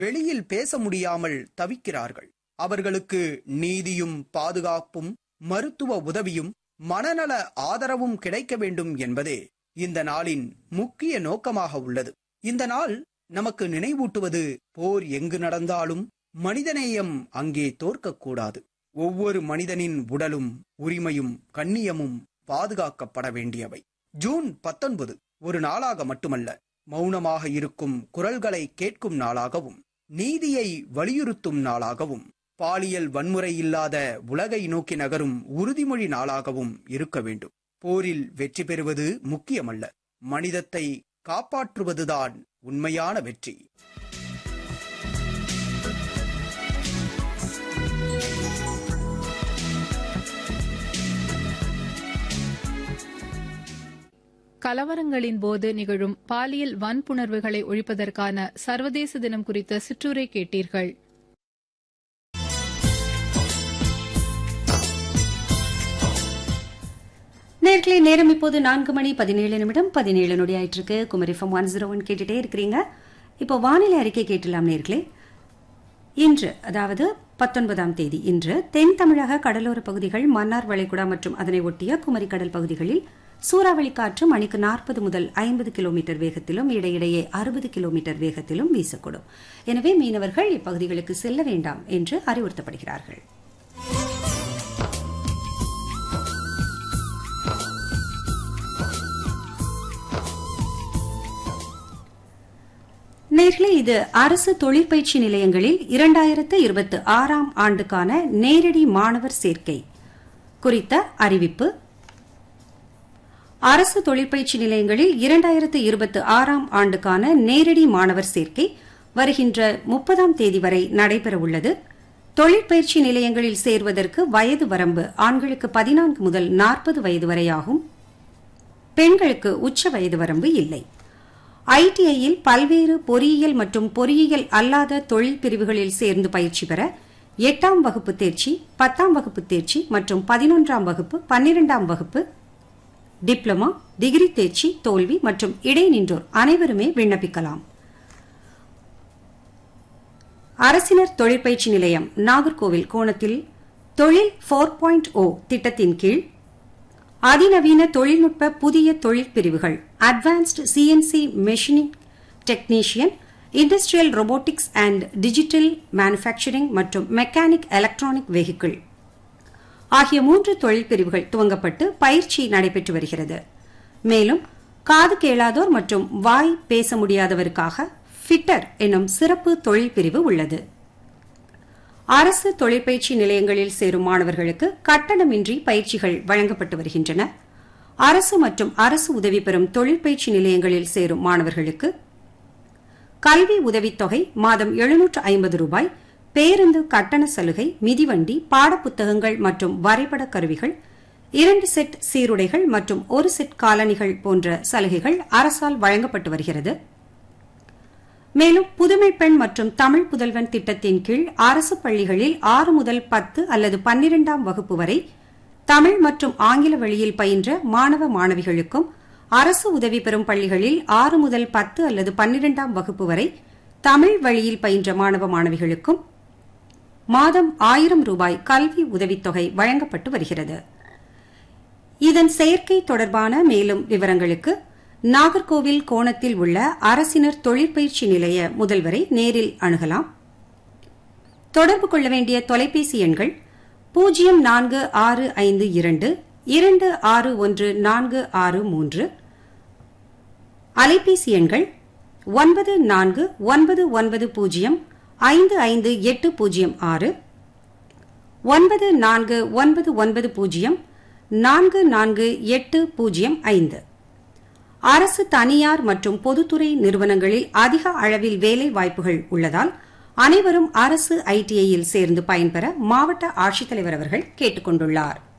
வெளியில் பேச முடியாமல் தவிக்கிறார்கள் அவர்களுக்கு நீதியும் பாதுகாப்பும் மருத்துவ உதவியும் மனநல ஆதரவும் கிடைக்க வேண்டும் என்பதே இந்த நாளின் முக்கிய நோக்கமாக உள்ளது இந்த நாள் நமக்கு நினைவூட்டுவது போர் எங்கு நடந்தாலும் மனிதநேயம் அங்கே தோற்கக்கூடாது ஒவ்வொரு மனிதனின் உடலும் உரிமையும் கண்ணியமும் பாதுகாக்கப்பட வேண்டியவை ஜூன் பத்தொன்பது ஒரு நாளாக மட்டுமல்ல மௌனமாக இருக்கும் குரல்களை கேட்கும் நாளாகவும் நீதியை வலியுறுத்தும் நாளாகவும் பாலியல் வன்முறை இல்லாத உலகை நோக்கி நகரும் உறுதிமொழி நாளாகவும் இருக்க வேண்டும் போரில் வெற்றி பெறுவது முக்கியமல்ல மனிதத்தை காப்பாற்றுவதுதான் உண்மையான வெற்றி கலவரங்களின் போது நிகழும் பாலியல் வன்புணர்வுகளை ஒழிப்பதற்கான சர்வதேச தினம் குறித்த சிற்றுரை கேட்டீர்கள் நேர்களே நேரம் இப்போது நான்கு மணி பதினேழு நிமிடம் பதினேழு நொடி ஆயிட்டு இருக்கு Kumari FM one zero one கேட்டுட்டே இருக்கிறீங்க இப்போ வானிலை அறிக்கை கேட்டலாம் நேர்களே இன்று அதாவது பத்தொன்பதாம் தேதி இன்று தென் தமிழக கடலோர பகுதிகள் மன்னார் வளைகுடா மற்றும் அதனை ஒட்டிய குமரி கடல் பகுதிகளில் சூறாவளி காற்று மணிக்கு நாற்பது முதல் ஐம்பது கிலோமீட்டர் வேகத்திலும் இடையிடையே அறுபது கிலோமீட்டர் வேகத்திலும் வீசக்கூடும் எனவே மீனவர்கள் இப்பகுதிகளுக்கு செல்ல வேண்டாம் என்று அறிவுறுத்தப்படுகிறார்கள் நேர்களே இது அரசு தொழிற்பயிற்சி நிலையங்களில் இரண்டாயிரத்து இருபத்தி ஆறாம் ஆண்டுக்கான நேரடி மாணவர் சேர்க்கை குறித்த அறிவிப்பு அரசு தொழிற்பயிற்சி நிலையங்களில் இரண்டாயிரத்து இருபத்தி ஆறாம் ஆண்டுக்கான நேரடி மாணவர் சேர்க்கை வருகின்ற முப்பதாம் தேதி வரை நடைபெறவுள்ளது தொழிற்பயிற்சி நிலையங்களில் சேர்வதற்கு வயது வரம்பு ஆண்களுக்கு பதினான்கு முதல் நாற்பது வயது வரையாகும் பெண்களுக்கு உச்ச வயது வரம்பு இல்லை ஐடிஐயில் பல்வேறு பொறியியல் மற்றும் பொறியியல் அல்லாத தொழில் பிரிவுகளில் சேர்ந்து பயிற்சி பெற எட்டாம் வகுப்பு தேர்ச்சி பத்தாம் வகுப்பு தேர்ச்சி மற்றும் பதினொன்றாம் வகுப்பு பன்னிரெண்டாம் வகுப்பு டிப்ளமா டிகிரி தேர்ச்சி தோல்வி மற்றும் இடைநின்றோர் அனைவருமே விண்ணப்பிக்கலாம் அரசினர் தொழிற்பயிற்சி நிலையம் நாகர்கோவில் கோணத்தில் தொழில் ஃபோர் பாயிண்ட் ஓ திட்டத்தின் கீழ் அதிநவீன தொழில்நுட்ப புதிய தொழில் பிரிவுகள் advanced CNC machining technician industrial robotics and digital manufacturing மற்றும் மெக்கானிக் எலக்ட்ரானிக் வெஹிக்கிள் ஆகிய மூன்று தொழில் பிரிவுகள் துவங்கப்பட்டு பயிற்சி நடைபெற்று வருகிறது மேலும் காது கேளாதோர் மற்றும் வாய் பேச முடியாதவருக்காக ஃபிட்டர் எனும் சிறப்பு தொழில் பிரிவு உள்ளது அரசு தொழிற்பயிற்சி நிலையங்களில் சேரும் மாணவர்களுக்கு கட்டணமின்றி பயிற்சிகள் வழங்கப்பட்டு வருகின்றன அரசு மற்றும் அரசு உதவி பெறும் தொழிற்பயிற்சி நிலையங்களில் சேரும் மாணவர்களுக்கு கல்வி உதவித்தொகை மாதம் எழுநூற்று ஐம்பது ரூபாய் பேருந்து கட்டண சலுகை மிதிவண்டி பாடப்புத்தகங்கள் மற்றும் வரைபட கருவிகள் இரண்டு செட் சீருடைகள் மற்றும் ஒரு செட் காலணிகள் போன்ற சலுகைகள் அரசால் வழங்கப்பட்டு வருகிறது மேலும் புதுமை பெண் மற்றும் தமிழ் புதல்வன் திட்டத்தின் கீழ் அரசு பள்ளிகளில் ஆறு முதல் பத்து அல்லது பன்னிரெண்டாம் வகுப்பு வரை தமிழ் மற்றும் ஆங்கில வழியில் பயின்ற மாணவ மாணவிகளுக்கும் அரசு உதவி பெறும் பள்ளிகளில் ஆறு முதல் பத்து அல்லது பன்னிரெண்டாம் வகுப்பு வரை தமிழ் வழியில் பயின்ற மாணவ மாணவிகளுக்கும் மாதம் ஆயிரம் ரூபாய் கல்வி உதவித்தொகை வழங்கப்பட்டு வருகிறது இதன் செயற்கை தொடர்பான மேலும் விவரங்களுக்கு நாகர்கோவில் கோணத்தில் உள்ள அரசினர் தொழிற்பயிற்சி நிலைய முதல்வரை நேரில் அணுகலாம் தொடர்பு கொள்ள வேண்டிய தொலைபேசி எண்கள் பூஜ்ஜியம் நான்கு ஆறு ஐந்து இரண்டு இரண்டு ஆறு ஒன்று நான்கு ஆறு மூன்று அலைபேசி எண்கள் ஒன்பது நான்கு ஒன்பது ஒன்பது பூஜ்ஜியம் ஐந்து ஐந்து எட்டு பூஜ்ஜியம் ஆறு ஒன்பது நான்கு ஒன்பது ஒன்பது பூஜ்ஜியம் நான்கு நான்கு எட்டு பூஜ்ஜியம் ஐந்து அரசு தனியார் மற்றும் பொதுத்துறை நிறுவனங்களில் அதிக அளவில் வேலை வாய்ப்புகள் உள்ளதால் அனைவரும் அரசு ஐடிஐயில் சேர்ந்து பயன்பெற மாவட்ட ஆட்சித்தலைவர் அவர்கள் கேட்டுக் கொண்டுள்ளாா்